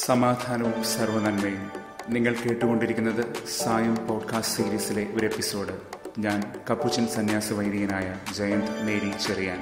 സമാധാനവും സർവനന്മയും നിങ്ങൾ കേട്ടുകൊണ്ടിരിക്കുന്നത് സായം പോഡ്കാസ്റ്റ് സീരീസിലെ ഒരു എപ്പിസോഡ് ഞാൻ കപ്പുച്ചൻ സന്യാസ വൈദികനായ ജയന്ത് മേരി ചെറിയാൻ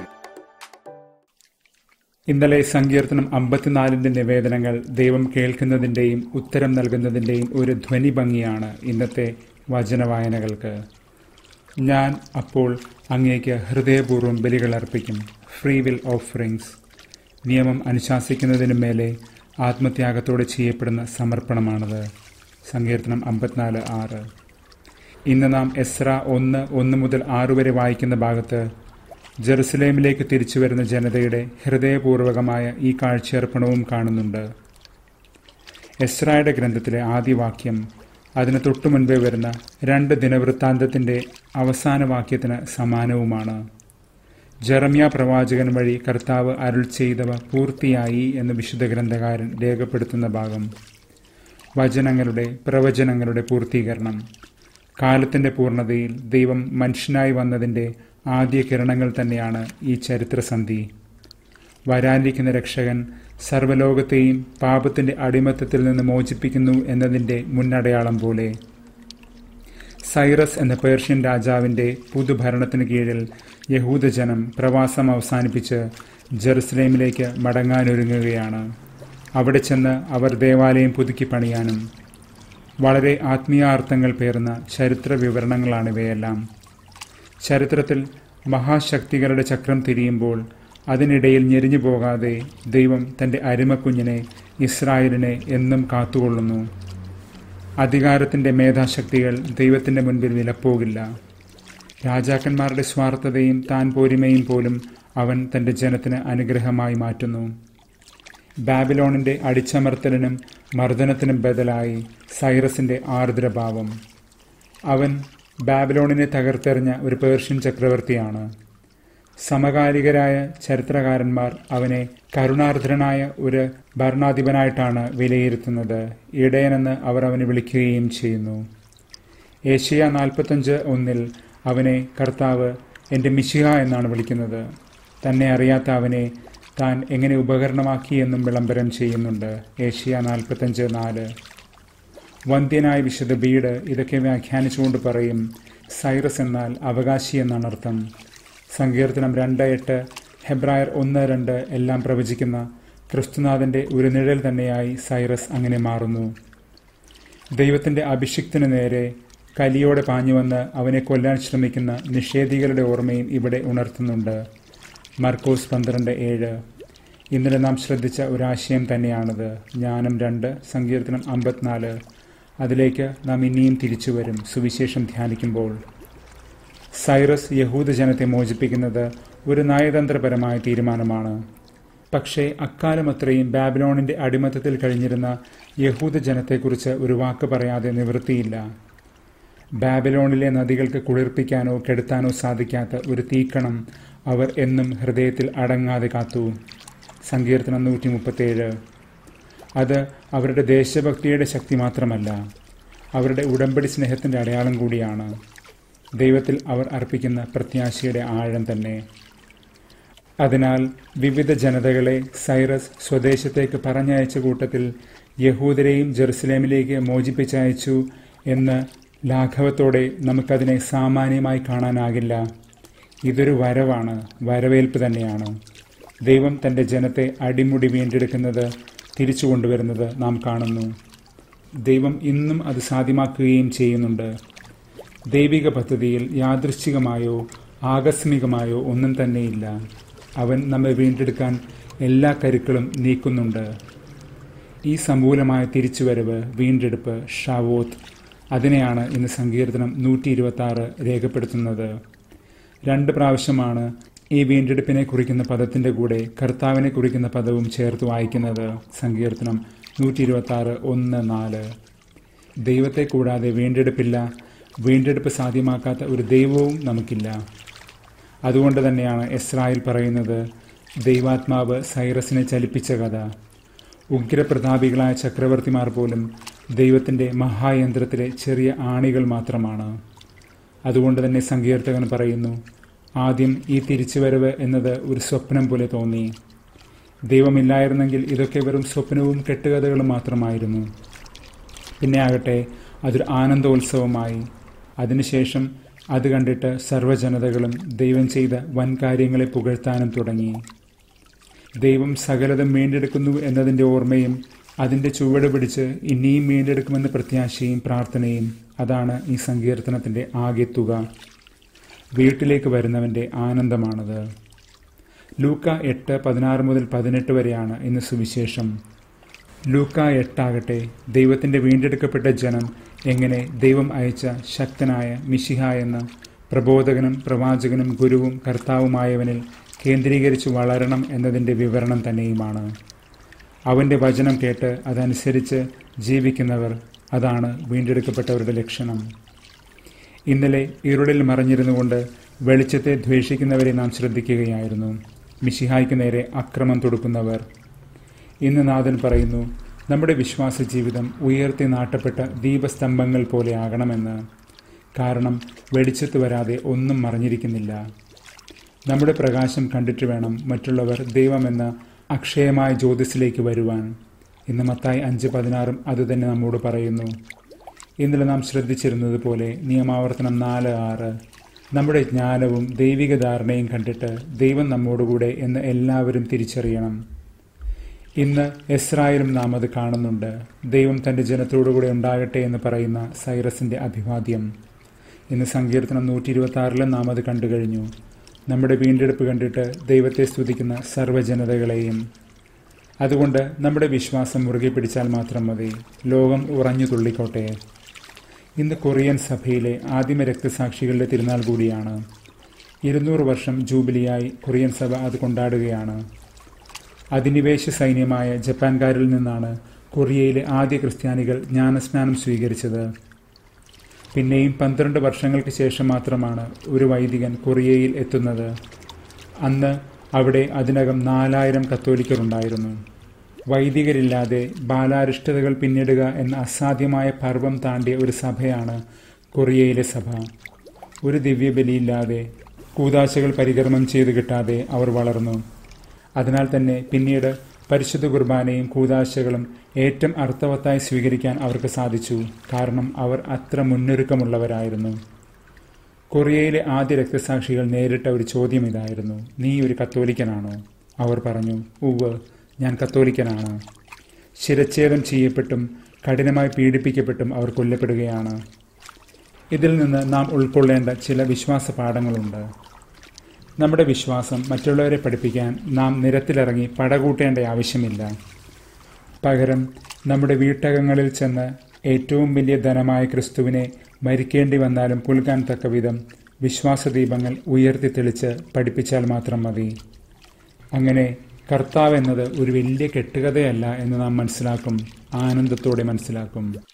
ഇന്നലെ സങ്കീർത്തനം അമ്പത്തിനാലിന്റെ നിവേദനങ്ങൾ ദൈവം കേൾക്കുന്നതിന്റെയും ഉത്തരം നൽകുന്നതിന്റെയും ഒരു ധ്വനി ഭംഗിയാണ് ഇന്നത്തെ വചനവായനകൾക്ക് ഞാൻ അപ്പോൾ അങ്ങേക്ക് ഹൃദയപൂർവ്വം ബലികൾ അർപ്പിക്കും ഫ്രീ വിൽ ഓഫറിങ്സ് നിയമം അനുശാസിക്കുന്നതിനു മേലെ ആത്മത്യാഗത്തോടെ ചെയ്യപ്പെടുന്ന സമർപ്പണമാണത് സങ്കീർത്തനം അമ്പത്തിനാല് ആറ് ഇന്ന് നാം എസ്ര ഒന്ന് ഒന്ന് മുതൽ ആറ് വരെ വായിക്കുന്ന ഭാഗത്ത് ജെറുസലേമിലേക്ക് തിരിച്ചു വരുന്ന ജനതയുടെ ഹൃദയപൂർവകമായ ഈ കാഴ്ചയർപ്പണവും കാണുന്നുണ്ട് എസ്രായുടെ ഗ്രന്ഥത്തിലെ ആദ്യ വാക്യം അതിന് തൊട്ടു മുൻപേ വരുന്ന രണ്ട് ദിനവൃത്താന്തത്തിന്റെ അവസാന വാക്യത്തിന് സമാനവുമാണ് ജെറമ്യ പ്രവാചകൻ വഴി കർത്താവ് അരുൾ ചെയ്തവ പൂർത്തിയായി എന്ന് വിശുദ്ധ ഗ്രന്ഥകാരൻ രേഖപ്പെടുത്തുന്ന ഭാഗം വചനങ്ങളുടെ പ്രവചനങ്ങളുടെ പൂർത്തീകരണം കാലത്തിന്റെ പൂർണ്ണതയിൽ ദൈവം മനുഷ്യനായി വന്നതിന്റെ ആദ്യ കിരണങ്ങൾ തന്നെയാണ് ഈ ചരിത്രസന്ധി വരാനിരിക്കുന്ന രക്ഷകൻ സർവ്വലോകത്തെയും പാപത്തിന്റെ അടിമത്തത്തിൽ നിന്ന് മോചിപ്പിക്കുന്നു എന്നതിന്റെ മുന്നടയാളം പോലെ സൈറസ് എന്ന പേർഷ്യൻ രാജാവിന്റെ പുതുഭരണത്തിന് കീഴിൽ യഹൂദജനം പ്രവാസം അവസാനിപ്പിച്ച് ജെറുസലേമിലേക്ക് മടങ്ങാനൊരുങ്ങുകയാണ് അവിടെ ചെന്ന് അവർ ദേവാലയം പുതുക്കി പണിയാനും വളരെ ആത്മീയാർത്ഥങ്ങൾ പേർന്ന ചരിത്ര വിവരണങ്ങളാണിവയെല്ലാം ചരിത്രത്തിൽ മഹാശക്തികളുടെ ചക്രം തിരിയുമ്പോൾ അതിനിടയിൽ ഞെരിഞ്ഞു പോകാതെ ദൈവം തന്റെ അരിമക്കുഞ്ഞിനെ ഇസ്രായേലിനെ എന്നും കാത്തുകൊള്ളുന്നു അധികാരത്തിന്റെ മേധാശക്തികൾ ദൈവത്തിന്റെ മുൻപിൽ വിലപ്പോകില്ല രാജാക്കന്മാരുടെ സ്വാർത്ഥതയും താൻ പോരിമയും പോലും അവൻ തന്റെ ജനത്തിന് അനുഗ്രഹമായി മാറ്റുന്നു ബാബിലോണിന്റെ അടിച്ചമർത്തലിനും മർദ്ദനത്തിനും ബദലായി സൈറസിന്റെ ആർദ്രഭാവം അവൻ ബാബിലോണിനെ തകർത്തെറിഞ്ഞ ഒരു പേർഷ്യൻ ചക്രവർത്തിയാണ് സമകാലികരായ ചരിത്രകാരന്മാർ അവനെ കരുണാർദ്രനായ ഒരു ഭരണാധിപനായിട്ടാണ് വിലയിരുത്തുന്നത് ഇടയനെന്ന് അവർ അവനെ വിളിക്കുകയും ചെയ്യുന്നു ഏഷ്യ നാൽപ്പത്തഞ്ച് ഒന്നിൽ അവനെ കർത്താവ് എൻ്റെ മിശിഹ എന്നാണ് വിളിക്കുന്നത് തന്നെ അറിയാത്ത അവനെ താൻ എങ്ങനെ ഉപകരണമാക്കി എന്നും വിളംബരം ചെയ്യുന്നുണ്ട് ഏഷ്യ നാൽപ്പത്തഞ്ച് നാല് വന്ധ്യനായ വിശുദ്ധ ബീഡ് ഇതൊക്കെ വ്യാഖ്യാനിച്ചുകൊണ്ട് പറയും സൈറസ് എന്നാൽ അവകാശി എന്നാണ് അർത്ഥം സങ്കീർത്തനം രണ്ട് എട്ട് ഹെബ്രായർ ഒന്ന് രണ്ട് എല്ലാം പ്രവചിക്കുന്ന ക്രിസ്തുനാഥന്റെ ഒരു നിഴൽ തന്നെയായി സൈറസ് അങ്ങനെ മാറുന്നു ദൈവത്തിന്റെ അഭിഷിക്തിനു നേരെ കലിയോടെ പാഞ്ഞുവന്ന് അവനെ കൊല്ലാൻ ശ്രമിക്കുന്ന നിഷേധികളുടെ ഓർമ്മയും ഇവിടെ ഉണർത്തുന്നുണ്ട് മർക്കോസ് പന്ത്രണ്ട് ഏഴ് ഇന്നലെ നാം ശ്രദ്ധിച്ച ഒരാശയം തന്നെയാണത് ജ്ഞാനം രണ്ട് സങ്കീർത്തനം അമ്പത്തിനാല് അതിലേക്ക് നാം ഇനിയും തിരിച്ചു വരും സുവിശേഷം ധ്യാനിക്കുമ്പോൾ സൈറസ് യഹൂദജനത്തെ മോചിപ്പിക്കുന്നത് ഒരു നയതന്ത്രപരമായ തീരുമാനമാണ് പക്ഷേ അക്കാലം അത്രയും ബാബിലോണിന്റെ അടിമത്തത്തിൽ കഴിഞ്ഞിരുന്ന യഹൂദജനത്തെക്കുറിച്ച് ഒരു വാക്ക് പറയാതെ നിവൃത്തിയില്ല ബാബിലോണിലെ നദികൾക്ക് കുളിർപ്പിക്കാനോ കെടുത്താനോ സാധിക്കാത്ത ഒരു തീക്കണം അവർ എന്നും ഹൃദയത്തിൽ അടങ്ങാതെ കാത്തു സങ്കീർത്തനം നൂറ്റി മുപ്പത്തേഴ് അത് അവരുടെ ദേശഭക്തിയുടെ ശക്തി മാത്രമല്ല അവരുടെ ഉടമ്പടി സ്നേഹത്തിന്റെ അടയാളം കൂടിയാണ് ദൈവത്തിൽ അവർ അർപ്പിക്കുന്ന പ്രത്യാശയുടെ ആഴം തന്നെ അതിനാൽ വിവിധ ജനതകളെ സൈറസ് സ്വദേശത്തേക്ക് പറഞ്ഞയച്ച കൂട്ടത്തിൽ യഹൂദരെയും ജെറുസലേമിലേക്ക് മോചിപ്പിച്ചയച്ചു എന്ന് ലാഘവത്തോടെ നമുക്കതിനെ സാമാന്യമായി കാണാനാകില്ല ഇതൊരു വരവാണ് വരവേൽപ്പ് തന്നെയാണ് ദൈവം തന്റെ ജനത്തെ അടിമുടി വീണ്ടെടുക്കുന്നത് തിരിച്ചു കൊണ്ടുവരുന്നത് നാം കാണുന്നു ദൈവം ഇന്നും അത് സാധ്യമാക്കുകയും ചെയ്യുന്നുണ്ട് ദൈവിക പദ്ധതിയിൽ യാദൃശ്ചികമായോ ആകസ്മികമായോ ഒന്നും തന്നെയില്ല അവൻ നമ്മെ വീണ്ടെടുക്കാൻ എല്ലാ കരുക്കളും നീക്കുന്നുണ്ട് ഈ സമൂലമായ തിരിച്ചുവരവ് വീണ്ടെടുപ്പ് ഷാവോത്ത് അതിനെയാണ് ഇന്ന് സങ്കീർത്തനം നൂറ്റി ഇരുപത്തി ആറ് രേഖപ്പെടുത്തുന്നത് രണ്ട് പ്രാവശ്യമാണ് ഈ വീണ്ടെടുപ്പിനെ കുറിക്കുന്ന പദത്തിന്റെ കൂടെ കർത്താവിനെ കുറിക്കുന്ന പദവും ചേർത്ത് വായിക്കുന്നത് സങ്കീർത്തനം നൂറ്റി ഇരുപത്തി ആറ് ഒന്ന് നാല് ദൈവത്തെ കൂടാതെ വീണ്ടെടുപ്പില്ല വീണ്ടെടുപ്പ് സാധ്യമാക്കാത്ത ഒരു ദൈവവും നമുക്കില്ല അതുകൊണ്ട് തന്നെയാണ് ഇസ്രായേൽ പറയുന്നത് ദൈവാത്മാവ് സൈറസിനെ ചലിപ്പിച്ച കഥ ഉഗ്രപ്രതാപികളായ ചക്രവർത്തിമാർ പോലും ദൈവത്തിന്റെ മഹായന്ത്രത്തിലെ ചെറിയ ആണികൾ മാത്രമാണ് അതുകൊണ്ട് തന്നെ സങ്കീർത്തകൻ പറയുന്നു ആദ്യം ഈ തിരിച്ചുവരവ് എന്നത് ഒരു സ്വപ്നം പോലെ തോന്നി ദൈവമില്ലായിരുന്നെങ്കിൽ ഇതൊക്കെ വെറും സ്വപ്നവും കെട്ടുകഥകളും മാത്രമായിരുന്നു പിന്നെ ആകട്ടെ അതൊരു ആനന്ദോത്സവമായി അതിനുശേഷം അത് കണ്ടിട്ട് സർവ്വജനതകളും ദൈവം ചെയ്ത വൻ കാര്യങ്ങളെ പുകഴ്ത്താനും തുടങ്ങി ദൈവം സകലതും വീണ്ടെടുക്കുന്നു എന്നതിൻ്റെ ഓർമ്മയും അതിൻ്റെ ചുവട് പിടിച്ച് ഇനിയും വീണ്ടെടുക്കുമെന്ന പ്രത്യാശയും പ്രാർത്ഥനയും അതാണ് ഈ സങ്കീർത്തനത്തിൻ്റെ ആകെ തുക വീട്ടിലേക്ക് വരുന്നവൻ്റെ ആനന്ദമാണത് ലൂക്ക എട്ട് പതിനാറ് മുതൽ പതിനെട്ട് വരെയാണ് ഇന്ന് സുവിശേഷം ലൂക്ക എട്ടാകട്ടെ ദൈവത്തിൻ്റെ വീണ്ടെടുക്കപ്പെട്ട ജനം എങ്ങനെ ദൈവം അയച്ച ശക്തനായ മിശിഹ എന്ന പ്രബോധകനും പ്രവാചകനും ഗുരുവും കർത്താവുമായവനിൽ കേന്ദ്രീകരിച്ച് വളരണം എന്നതിൻ്റെ വിവരണം തന്നെയുമാണ് അവൻ്റെ വചനം കേട്ട് അതനുസരിച്ച് ജീവിക്കുന്നവർ അതാണ് വീണ്ടെടുക്കപ്പെട്ടവരുടെ ലക്ഷണം ഇന്നലെ ഇരുളിൽ മറഞ്ഞിരുന്നുകൊണ്ട് വെളിച്ചത്തെ ദ്വേഷിക്കുന്നവരെ നാം ശ്രദ്ധിക്കുകയായിരുന്നു മിശിഹായ്ക്ക് നേരെ അക്രമം തൊടുക്കുന്നവർ ഇന്ന് നാഥൻ പറയുന്നു നമ്മുടെ വിശ്വാസ ജീവിതം ഉയർത്തി നാട്ടപ്പെട്ട ദീപസ്തംഭങ്ങൾ പോലെ ആകണമെന്ന് കാരണം വെളിച്ചത്ത് വരാതെ ഒന്നും മറിഞ്ഞിരിക്കുന്നില്ല നമ്മുടെ പ്രകാശം കണ്ടിട്ട് വേണം മറ്റുള്ളവർ ദൈവമെന്ന അക്ഷയമായ ജ്യോതിസിലേക്ക് വരുവാൻ ഇന്ന് മത്തായി അഞ്ച് പതിനാറും അതുതന്നെ നമ്മോട് പറയുന്നു ഇന്നലെ നാം ശ്രദ്ധിച്ചിരുന്നത് പോലെ നിയമാവർത്തനം നാല് ആറ് നമ്മുടെ ജ്ഞാനവും ദൈവിക ധാരണയും കണ്ടിട്ട് ദൈവം നമ്മോടുകൂടെ എന്ന് എല്ലാവരും തിരിച്ചറിയണം ഇന്ന് ഇസ്രായേലും നാം അത് കാണുന്നുണ്ട് ദൈവം തൻ്റെ ജനത്തോടുകൂടെ ഉണ്ടാകട്ടെ എന്ന് പറയുന്ന സൈറസിൻ്റെ അഭിവാദ്യം ഇന്ന് സങ്കീർത്തനം നൂറ്റി ഇരുപത്തി ആറിലും നാം അത് കണ്ടു കഴിഞ്ഞു നമ്മുടെ വീണ്ടെടുപ്പ് കണ്ടിട്ട് ദൈവത്തെ സ്തുതിക്കുന്ന സർവ്വജനതകളെയും അതുകൊണ്ട് നമ്മുടെ വിശ്വാസം മുറുകെ പിടിച്ചാൽ മാത്രം മതി ലോകം ഉറഞ്ഞു തുള്ളിക്കോട്ടെ ഇന്ന് കൊറിയൻ സഭയിലെ ആദിമ രക്തസാക്ഷികളുടെ തിരുനാൾ കൂടിയാണ് ഇരുന്നൂറ് വർഷം ജൂബിലിയായി കൊറിയൻ സഭ അത് കൊണ്ടാടുകയാണ് അധിനിവേശ സൈന്യമായ ജപ്പാൻകാരിൽ നിന്നാണ് കൊറിയയിലെ ആദ്യ ക്രിസ്ത്യാനികൾ ജ്ഞാനസ്നാനം സ്വീകരിച്ചത് പിന്നെയും പന്ത്രണ്ട് വർഷങ്ങൾക്ക് ശേഷം മാത്രമാണ് ഒരു വൈദികൻ കൊറിയയിൽ എത്തുന്നത് അന്ന് അവിടെ അതിനകം നാലായിരം കത്തോലിക്കർ ഉണ്ടായിരുന്നു വൈദികരില്ലാതെ ബാലാരിഷ്ടതകൾ പിന്നിടുക എന്ന അസാധ്യമായ പർവം താണ്ടിയ ഒരു സഭയാണ് കൊറിയയിലെ സഭ ഒരു ദിവ്യബലിയില്ലാതെ കൂതാശകൾ പരികർമ്മം ചെയ്ത് കിട്ടാതെ അവർ വളർന്നു അതിനാൽ തന്നെ പിന്നീട് പരിശുദ്ധ കുർബാനയും കൂതാശകളും ഏറ്റവും അർത്ഥവത്തായി സ്വീകരിക്കാൻ അവർക്ക് സാധിച്ചു കാരണം അവർ അത്ര മുന്നൊരുക്കമുള്ളവരായിരുന്നു കൊറിയയിലെ ആദ്യ രക്തസാക്ഷികൾ നേരിട്ട ഒരു ചോദ്യം ഇതായിരുന്നു നീ ഒരു കത്തോലിക്കനാണോ അവർ പറഞ്ഞു ഉവ് ഞാൻ കത്തോലിക്കനാണ് ശിരച്ഛേദം ചെയ്യപ്പെട്ടും കഠിനമായി പീഡിപ്പിക്കപ്പെട്ടും അവർ കൊല്ലപ്പെടുകയാണ് ഇതിൽ നിന്ന് നാം ഉൾക്കൊള്ളേണ്ട ചില വിശ്വാസ പാഠങ്ങളുണ്ട് നമ്മുടെ വിശ്വാസം മറ്റുള്ളവരെ പഠിപ്പിക്കാൻ നാം നിരത്തിലിറങ്ങി പടകൂട്ടേണ്ട ആവശ്യമില്ല പകരം നമ്മുടെ വീട്ടകങ്ങളിൽ ചെന്ന് ഏറ്റവും വലിയ ധനമായ ക്രിസ്തുവിനെ മരിക്കേണ്ടി വന്നാലും പുൽകാൻ തക്ക വിധം വിശ്വാസദീപങ്ങൾ ഉയർത്തി തെളിച്ച് പഠിപ്പിച്ചാൽ മാത്രം മതി അങ്ങനെ കർത്താവ് എന്നത് ഒരു വലിയ കെട്ടുകഥയല്ല എന്ന് നാം മനസ്സിലാക്കും ആനന്ദത്തോടെ മനസ്സിലാക്കും